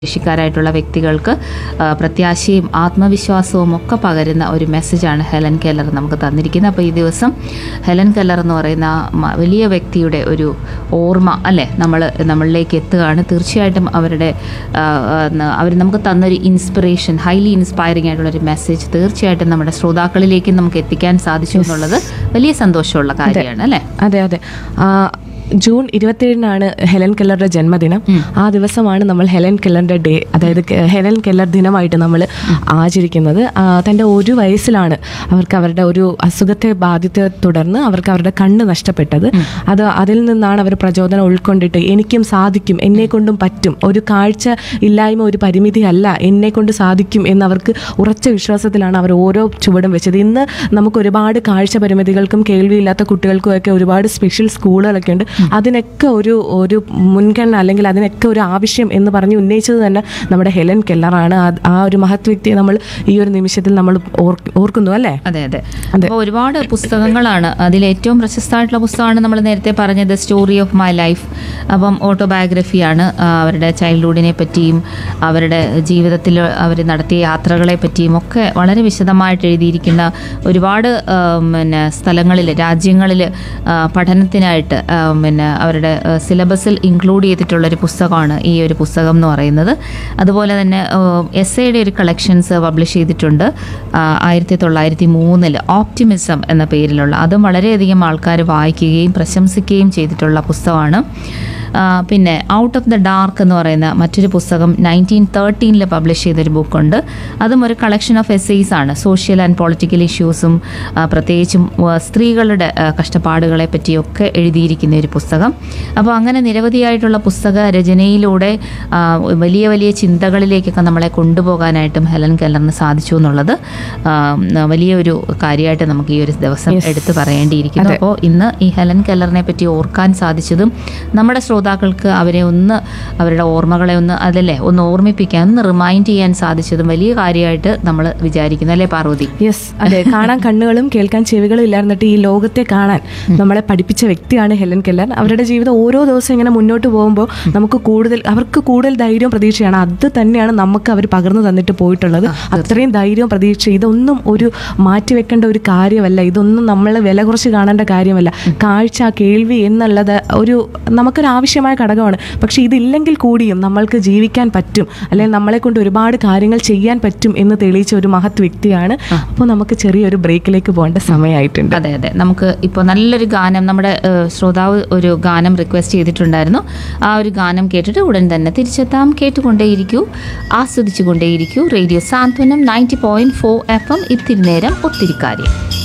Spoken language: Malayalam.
ശേഷിക്കാരായിട്ടുള്ള വ്യക്തികൾക്ക് ആ, പ്രത്യാശയും ആത്മവിശ്വാസവും ഒക്കെ പകരുന്ന ഒരു മെസ്സേജാണ് ഹെലൻ കെല്ലർ നമുക്ക് തന്നിരിക്കുന്നത് അപ്പോൾ ഈ ദിവസം ഹെലൻ കെല്ലർ എന്ന് പറയുന്ന ആ മ- വലിയ വ്യക്തിയുടെ ഒരു ഓർമ്മ അല്ലേ നമ്മൾ നമ്മളിലേക്ക് എത്തുകയാണ് തീർച്ചയായിട്ടും അവരുടെ അവർ നമുക്ക് തന്നൊരു ഇൻസ്പിറേഷൻ ഹൈലി ഇൻസ്പയറിംഗ് ആയിട്ടുള്ള ഒരു മെസ്സേജ് തീർച്ചയായിട്ടും നമ്മുടെ ശ്രോതാക്കളിലേക്ക് നമുക്ക് എത്തിക്കാൻ സാധിച്ചു എന്നുള്ളത് വലിയ സന്തോഷമുള്ള കാര്യമാണ് അല്ലേ അതെ അതെ ആ, ജൂൺ ഇരുപത്തിയേഴിനാണ് ഹെലൻ കെല്ലറുടെ ജന്മദിനം ആ ദിവസമാണ് നമ്മൾ ഹെലൻ കെല്ലറിന്റെ ഡേ അതായത് കെ- ഹെലൻ കെല്ലർ ദിനമായിട്ട് നമ്മൾ ആചരിക്കുന്നത് ആ, തൻ്റെ ഒരു വയസ്സിലാണ് അവർക്ക് അവരുടെ ഒരു അസുഖത്തെ ബാധിത്തെ തുടർന്ന് അവർക്ക് അവരുടെ കണ്ണ് നഷ്ടപ്പെട്ടത് അത് അതിൽ നിന്നാണ് അവർ പ്രചോദനം ഉൾക്കൊണ്ടിട്ട് എനിക്കും സാധിക്കും എന്നെ കൊണ്ടും പറ്റും ഒരു കാഴ്ച ഇല്ലായ്മ ഒരു പരിമിതി അല്ല എന്നെ കൊണ്ട് സാധിക്കും എന്നവർക്ക് ഉറച്ച വിശ്വാസത്തിലാണ് അവർ ഓരോ ചുവടും വെച്ചത് ഇന്ന് നമുക്ക് ഒരുപാട് കാഴ്ച പരിമിതികൾക്കും കേൾവിയില്ലാത്ത കുട്ടികൾക്കും ഒക്കെ ഒരുപാട് സ്പെഷ്യൽ സ്കൂളുകളൊക്കെ ഉണ്ട് അതിനൊക്കെ ഒരു ഒരു മുൻഗണന അല്ലെങ്കിൽ അതിനൊക്കെ ഒരു ആവശ്യം എന്ന് പറഞ്ഞ് ഉന്നയിച്ചത് തന്നെ നമ്മുടെ ഹെലൻ കെല്ലറാണ് ആ- ആ ഒരു മഹത് വ്യക്തിയെ നമ്മൾ ഈ ഒരു നിമിഷത്തിൽ നമ്മൾ ഓർ- ഓർക്കുന്നു അല്ലേ അതെ അതെ അപ്പോൾ ഒരുപാട് പുസ്തകങ്ങളാണ് അതിൽ ഏറ്റവും പ്രശസ്തമായിട്ടുള്ള പുസ്തകമാണ് നമ്മൾ നേരത്തെ പറഞ്ഞത് സ്റ്റോറി ഓഫ് മൈ ലൈഫ് അപ്പം ഓട്ടോബയോഗ്രഫിയാണ് ആ, അവരുടെ ചൈൽഡ്ഹുഡിനെ പറ്റിയും അവരുടെ ജീവിതത്തിൽ അവർ നടത്തിയ യാത്രകളെ പറ്റിയും ഒക്കെ വളരെ വിശദമായിട്ട് എഴുതിയിരിക്കുന്ന ഒരുപാട് ആ, പിന്നെ സ്ഥലങ്ങളിൽ രാജ്യങ്ങളിൽ ആ, പഠനത്തിനായിട്ട് ആ, പിന്നെ അവരുടെ സിലബസിൽ ഇൻക്ലൂഡ് ചെയ്തിട്ടുള്ളൊരു പുസ്തകമാണ് ഈ ഒരു പുസ്തകം എന്ന് പറയുന്നത് അതുപോലെ തന്നെ എസ് എയുടെ ഒരു കളക്ഷൻസ് പബ്ലിഷ് ചെയ്തിട്ടുണ്ട് ആയിരത്തി തൊള്ളായിരത്തി മൂന്നിൽ ഓപ്റ്റിമിസം എന്ന പേരിലുള്ള അതും വളരെയധികം ആൾക്കാർ വായിക്കുകയും പ്രശംസിക്കുകയും ചെയ്തിട്ടുള്ള പുസ്തകമാണ് ആ, പിന്നെ ഔട്ട് ഓഫ് ദ ഡാർക്ക് എന്ന് പറയുന്ന മറ്റൊരു പുസ്തകം നയൻറ്റീൻ തേർട്ടീനിൽ പബ്ലിഷ് ചെയ്തൊരു ബുക്കുണ്ട് അതും ഒരു കളക്ഷൻ ഓഫ് എസ്സേസ് ആണ് സോഷ്യൽ ആൻഡ് പൊളിറ്റിക്കൽ ഇഷ്യൂസും ആ, പ്രത്യേകിച്ചും ആ, സ്ത്രീകളുടെ ആ, കഷ്ടപ്പാടുകളെ പറ്റിയൊക്കെ എഴുതിയിരിക്കുന്ന ഒരു പുസ്തകം അപ്പോൾ അങ്ങനെ നിരവധിയായിട്ടുള്ള പുസ്തക രചനയിലൂടെ ആ, വലിയ വലിയ ചിന്തകളിലേക്കൊക്കെ നമ്മളെ കൊണ്ടുപോകാനായിട്ടും ഹെലൻ കെല്ലറിന് സാധിച്ചു എന്നുള്ളത് ആ, വലിയൊരു കാര്യമായിട്ട് നമുക്ക് ഈ ഒരു ദിവസം എടുത്തു പറയേണ്ടിയിരിക്കുന്നു അപ്പോൾ ഇന്ന് ഈ ഹെലൻ കെല്ലറിനെ പറ്റി ഓർക്കാൻ സാധിച്ചതും നമ്മുടെ ശ്രോതാക്കൾക്ക് അവരെ ഒന്ന് അവരുടെ ഓർമ്മകളെ ഒന്ന് അതല്ലേ ഒന്ന് ഓർമ്മിപ്പിക്കാൻ ഒന്ന് റിമൈൻഡ് ചെയ്യാൻ സാധിച്ചതും വലിയ കാര്യമായിട്ട് നമ്മൾ വിചാരിക്കുന്നു അല്ലേ പാർവതി യെസ് അതെ കാണാൻ കണ്ണുകളും കേൾക്കാൻ ചെവികളും ഇല്ലായിരുന്നിട്ട് ഈ ലോകത്തെ കാണാൻ നമ്മളെ പഠിപ്പിച്ച വ്യക്തിയാണ് ഹെലൻ കെല്ലർ അവരുടെ ജീവിതം ഓരോ ദിവസം ഇങ്ങനെ മുന്നോട്ട് പോകുമ്പോൾ നമുക്ക് കൂടുതൽ അവർക്ക് കൂടുതൽ ധൈര്യവും പ്രതീക്ഷയാണ് അത് തന്നെയാണ് നമുക്ക് അവർ പകർന്നു തന്നിട്ട് പോയിട്ടുള്ളത് അത്രയും ധൈര്യവും പ്രതീക്ഷ ഇതൊന്നും ഒരു മാറ്റിവെക്കേണ്ട ഒരു കാര്യമല്ല ഇതൊന്നും നമ്മൾ വില കുറച്ച് കാണേണ്ട കാര്യമല്ല കാഴ്ച കേൾവി എന്നുള്ളത് ഒരു നമുക്കൊരു ആവശ്യമായ ഘടകമാണ് പക്ഷേ ഇതില്ലെങ്കിൽ കൂടിയും നമ്മൾക്ക് ജീവിക്കാൻ പറ്റും അല്ലെങ്കിൽ നമ്മളെ കൊണ്ട് ഒരുപാട് കാര്യങ്ങൾ ചെയ്യാൻ പറ്റും എന്ന് തെളിയിച്ച ഒരു മഹത് വ്യക്തിയാണ് അപ്പോൾ നമുക്ക് ചെറിയൊരു ബ്രേക്കിലേക്ക് പോകേണ്ട സമയമായിട്ടുണ്ട് അതെ അതെ നമുക്ക് ഇപ്പോൾ നല്ലൊരു ഗാനം നമ്മുടെ ഏഹ്, ശ്രോതാവ് ഒരു ഗാനം റിക്വസ്റ്റ് ചെയ്തിട്ടുണ്ടായിരുന്നു ആ ഒരു ഗാനം കേട്ടിട്ട് ഉടൻ തന്നെ തിരിച്ചെത്താം കേട്ടുകൊണ്ടേയിരിക്കൂ ആസ്വദിച്ചുകൊണ്ടേയിരിക്കൂ radio Santhwanam ninety point four F M ഇത്തിരി നേരം ഒത്തിരി കാര്യം